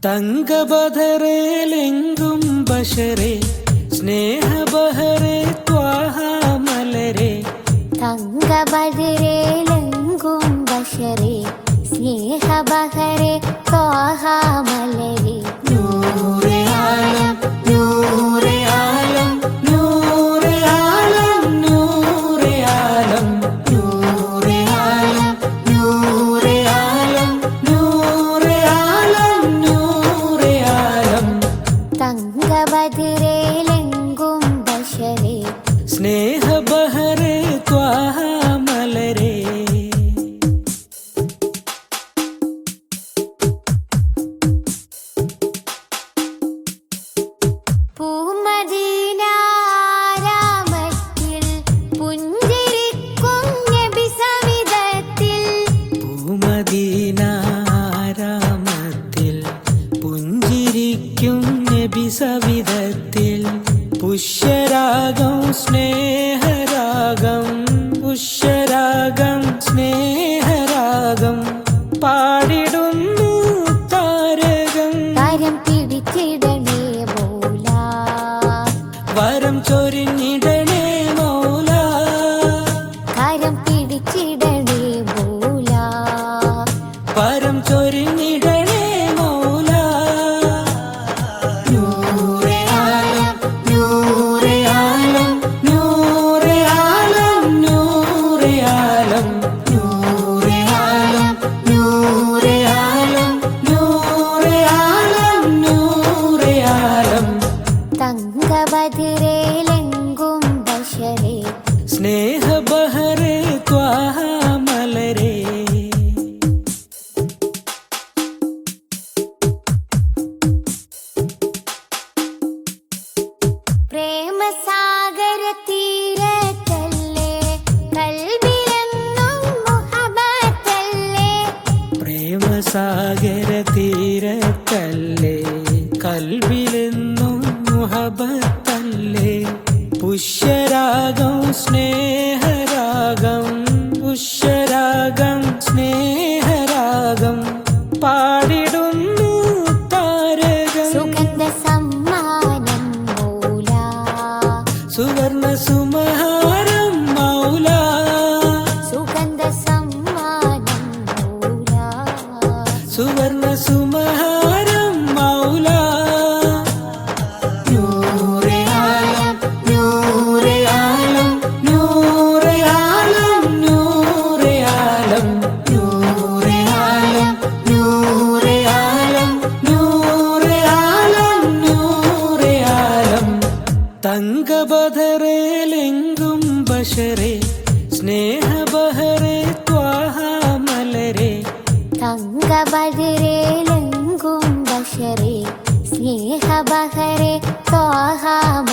തങ്കബധറേലെങ്കും ബഷരെ സ്നേഹബഹരെ ത്വാഹാമലരെ തങ്കബദിരേലെങ്കും ബഷരെ സ്നേഹബഹരെ ത്വാഹാമലരെ നൂറെ ആലം നൂറെ ആലം നൂറെ ആലം നൂറെ ആലം നൂറെ ആലം നൂറെ ആലം നൂറെ ആലം നൂറെ ആലം തങ്കബദിരേലെങ്കും ബഷരെ സ്നേഹബഹരെ ത്വാഹാമലരെ പൂമദീനാരാമത്തിൽ പുഞ്ചിരിക്കും നബി സവിധത്തിൽ പൂമദീനാരാമത്തിൽ പുഞ്ചിരിക്കും നബി സവിധത്തിൽ പുഷ്യരാഗം സ്നേഹരാഗം പുഷ്യരാഗം സ്നേഹരാഗം പാടിടുന്നു താരകം കരം പിടിച്ചിടണേ മൂല വരം ചൊരിഞ്ഞിടണേ മൗല കരം പിടിച്ചിടണേ മൂല വരം ചൊരിഞ്ഞിടണേ മൗല നൂറെ ആലം നൂറെ ആലം നൂറെ ആലം നൂറെ ആലം നൂറെ ആലം നൂറെ ആലം നൂറെ ആലം നൂറെ ആലം തങ്കബദിരേലെങ്കും ബഷരെ സ്നേഹബഹരെ ത്വാഹാമലരെ പ്രേമസാഗര തീരത്തല്ലേ കൽബിലെന്നും മുഹബത്തല്ലേ പ്രേമസാഗര തീരത്തല്ലേ കൽവിലെന്നും മുഹബത്തല്ലേ പുഷ്യരാഗം സ്നേഹരാഗം പുഷ്യരാഗം സ്നേഹരാഗം പാടിടുന്നു താരകം സുഗന്ധ സമ്മാനം മൂല സുവർണ സുമഹാരം മൗല സുഗന്ധ സമ്മാനം മൂല സുവർണ സുമഹാരം മൗല നൂറെ ആലം നൂറെ ആലം നൂറെ ആലം നൂറെ ആലം നൂറെ ആലം നൂറെ ആലം നൂറെ ആലം നൂറെ ആലം തങ്കബധറേലെങ്കും ബഷരെ സ്നേഹബഹരെ ത്വാഹാമലരെ തങ്കബദിരേലെങ്കും ബഷരെ സ്നേഹബഹരെ ത്വാഹാമ